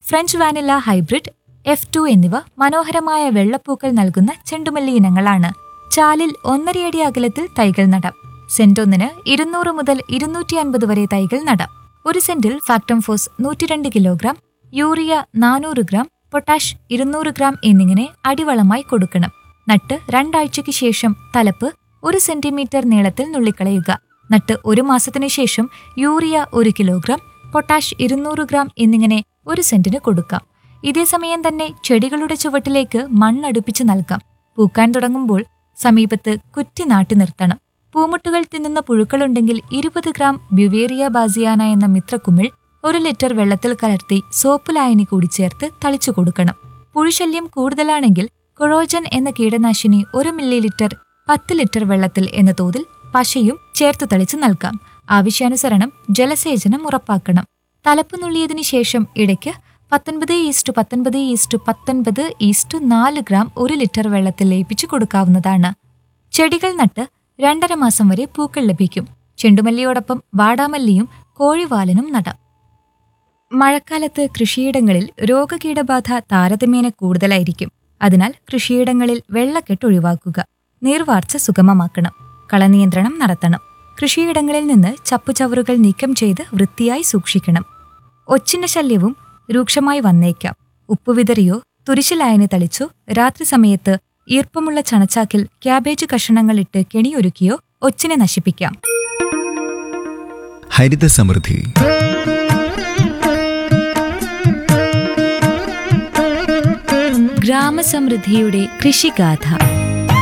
French vanilla hybrid F two എന്നിവ മനോഹരമായ വെള്ളപ്പൂക്കൾ നൽകുന്ന ചെണ്ടുമല്ലി ഇനങ്ങളാണ് ചാലിൽ ഒന്നരയടി അകലത്തിൽ തൈകൾ നടാം സെന്റ് ഒന്നിന് ഇരുന്നൂറ് മുതൽ ഇരുന്നൂറ്റി അൻപത് വരെ തൈകൾ നടാം ഒരു സെന്റിൽ ഫാക്ടം ഫോസ് നൂറ്റിരണ്ട് കിലോഗ്രാം യൂറിയ നാനൂറ് ഗ്രാം പൊട്ടാഷ് ഇരുന്നൂറ് ഗ്രാം എന്നിങ്ങനെ അടിവളമായി കൊടുക്കണം നട്ട് രണ്ടാഴ്ചയ്ക്ക് ശേഷം തലപ്പ് ഒരു സെന്റിമീറ്റർ നീളത്തിൽ നുള്ളിക്കളയുക നട്ട് ഒരു മാസത്തിനു ശേഷം യൂറിയ ഒരു കിലോഗ്രാം പൊട്ടാഷ് ഇരുന്നൂറ് ഗ്രാം എന്നിങ്ങനെ ഒരു സെന്റിന് കൊടുക്കാം ഇതേസമയം തന്നെ ചെടികളുടെ ചുവട്ടിലേക്ക് മണ്ണടുപ്പിച്ച് നൽകാം പൂക്കാൻ തുടങ്ങുമ്പോൾ സമീപത്ത് കുറ്റി നാട്ടി നിർത്തണം പൂമുട്ടുകൾ തിന്നുന്ന പുഴുക്കളുണ്ടെങ്കിൽ ഇരുപത് ഗ്രാം ബ്യുവേറിയ ബാസിയാന എന്ന മിത്രക്കുമിൾ ഒരു ലിറ്റർ വെള്ളത്തിൽ കലർത്തി സോപ്പ് ലായനി കൂടി ചേർത്ത് തളിച്ചു കൊടുക്കണം പുഴുശല്യം കൂടുതലാണെങ്കിൽ കൊറോജൻ എന്ന കീടനാശിനി ഒരു മില്ലി ലിറ്റർ പത്ത് ലിറ്റർ വെള്ളത്തിൽ എന്ന തോതിൽ പശയും ചേർത്ത് തളിച്ച് നൽകാം ആവശ്യാനുസരണം ജലസേചനം ഉറപ്പാക്കണം തലപ്പ് നുള്ളിയതിനു ശേഷം ഇടയ്ക്ക് പത്തൊൻപത് ഈസ്റ്റു പത്തൊൻപത് ഈസ്റ്റു പത്തൊൻപത് ഈസ്റ്റു നാല് ഗ്രാം ഒരു ലിറ്റർ വെള്ളത്തിൽ ലയിപ്പിച്ചു കൊടുക്കാവുന്നതാണ് ചെടികൾ നട്ട് രണ്ടര മാസം വരെ പൂക്കൾ ലഭിക്കും ചെണ്ടുമല്ലിയോടൊപ്പം വാടാമല്ലിയും കോഴിവാലനും നടാം മഴക്കാലത്ത് കൃഷിയിടങ്ങളിൽ രോഗകീടബാധ താരതമ്യേന കൂടുതലായിരിക്കും അതിനാൽ കൃഷിയിടങ്ങളിൽ വെള്ളക്കെട്ട് ഒഴിവാക്കുക നീർവാർച്ച സുഗമമാക്കണം കളനിയന്ത്രണം നടത്തണം കൃഷിയിടങ്ങളിൽ നിന്ന് ചപ്പുചവറുകൾ നീക്കം ചെയ്ത് വൃത്തിയായി സൂക്ഷിക്കണം ഒച്ചിന്റെ ശല്യവും രൂക്ഷമായി വന്നേക്കാം ഉപ്പുവിതറിയോ തുരിശിലായനി തളിച്ചോ രാത്രി സമയത്ത് ഈർപ്പമുള്ള ചണച്ചാക്കിൽ ക്യാബേജ് കഷണങ്ങളിട്ട് കെണിയൊരുക്കിയോ ഒച്ചിനെ നശിപ്പിക്കാം ഹരിത സമൃദ്ധി ഗ്രാമസമൃദ്ധിയുടെ കൃഷിഗാഥ